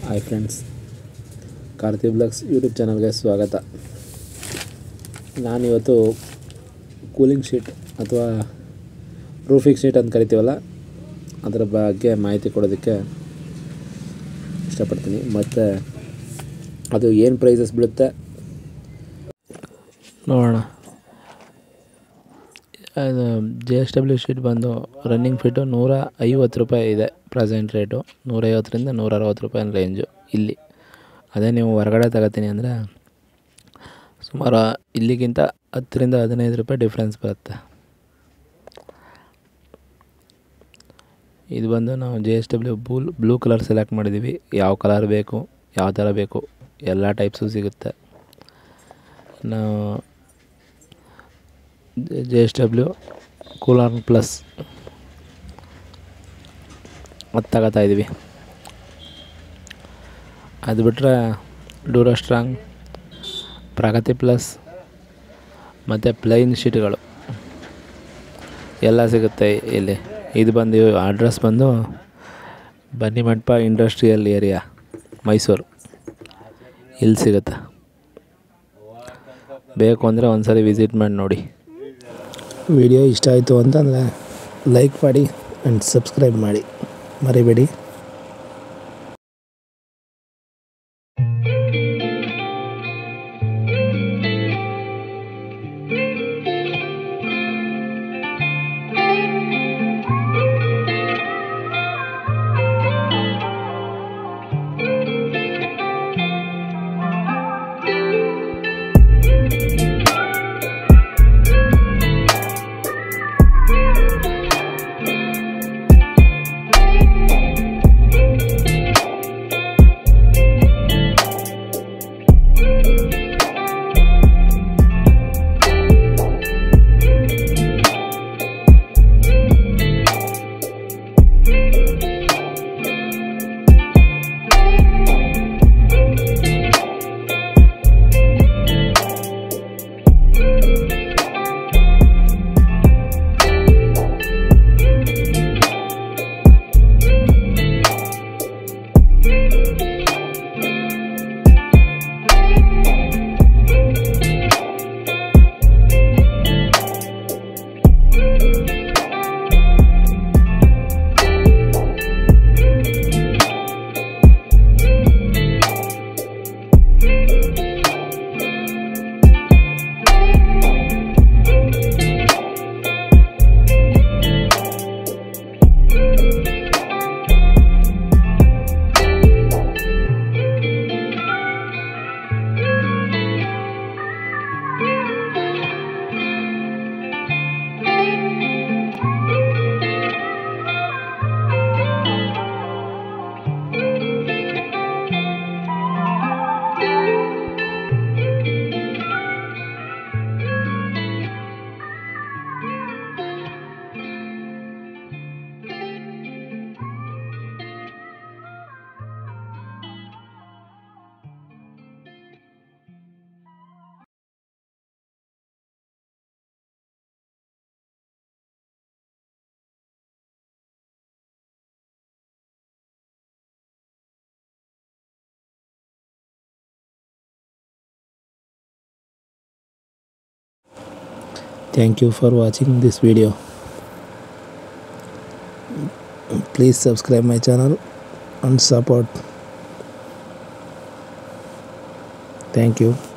Hi friends Karthi blogs YouTube ಚಾನಲ್ಗೆ ಸ್ವಾಗತ ನಾನಿವತ್ತು ಕೂಲಿಂಗ್ ಶೀಟ್ ಅಥವಾ ರೂಫಿಂಗ್ ಶೀಟ್ ಅಂತ ಕರಿತೀವಲ್ಲ ಅದರ ಬಗ್ಗೆ ಮಾಹಿತಿ ಕೊಡೋದಕ್ಕೆ ಇಷ್ಟಪಡ್ತೀನಿ ಮತ್ತು ಅದು ಏನು ಪ್ರೈಸಸ್ ಬೀಳುತ್ತೆ ನೋಡೋಣ ಅದು ಜೆ ಎಸ್ ಡಬ್ಲ್ಯೂ ಶೀಟ್ ಬಂದು ರನ್ನಿಂಗ್ ಫೀಟು ನೂರ ಐವತ್ತು ರೂಪಾಯಿ ಇದೆ ಪ್ರೆಸೆಂಟ್ ರೇಟು ನೂರೈವತ್ತರಿಂದ ನೂರ ಅರವತ್ತು ರೂಪಾಯಿ ರೇಂಜು ಇಲ್ಲಿ ಅದೇ ನೀವು ಹೊರಗಡೆ ತಗೋತೀನಿ ಅಂದರೆ ಸುಮಾರು ಇಲ್ಲಿಗಿಂತ ಹತ್ತರಿಂದ ಹದಿನೈದು ರೂಪಾಯಿ ಡಿಫ್ರೆನ್ಸ್ ಬರುತ್ತೆ ಇದು ಬಂದು ನಾವು ಜೆ ಎಸ್ ಡಬ್ಲ್ಯೂ ಬೂಲ್ ಬ್ಲೂ ಕಲರ್ ಸೆಲೆಕ್ಟ್ ಮಾಡಿದ್ದೀವಿ ಯಾವ ಕಲರ್ ಬೇಕು ಯಾವ ಥರ ಬೇಕು ಎಲ್ಲ ಟೈಪ್ಸು ಸಿಗುತ್ತೆ ನಾವು J S W cooler plus ಅದು ತಗೋತಾ ಇದ್ದೀವಿ ಅದು ಬಿಟ್ಟರೆ ಡೂರೋ ಸ್ಟ್ರಾಂಗ್ ಪ್ರಗತಿ ಪ್ಲಸ್ ಮತ್ತು ಪ್ಲೈನ್ ಶೀಟ್ಗಳು ಎಲ್ಲ ಸಿಗುತ್ತೆ ಇಲ್ಲಿ ಇದು ಬಂದು ಅಡ್ರೆಸ್ ಬಂದು ಬನ್ನಿಮಂಟಪ ಇಂಡಸ್ಟ್ರಿಯಲ್ ಏರಿಯಾ ಮೈಸೂರು ಇಲ್ಲಿ ಸಿಗುತ್ತೆ ಬೇಕು ಅಂದರೆ ಒಂದ್ಸರಿ ವಿಸಿಟ್ ಮಾಡಿ ನೋಡಿ ವಿಡಿಯೋ ಇಷ್ಟ ಆಯಿತು ಅಂತಂದರೆ ಲೈಕ್ ಮಾಡಿ ಆ್ಯಂಡ್ ಸಬ್ಸ್ಕ್ರೈಬ್ ಮಾಡಿ ಮರಿಬೇಡಿ Thank you for watching this video. Please subscribe my channel and support. Thank you.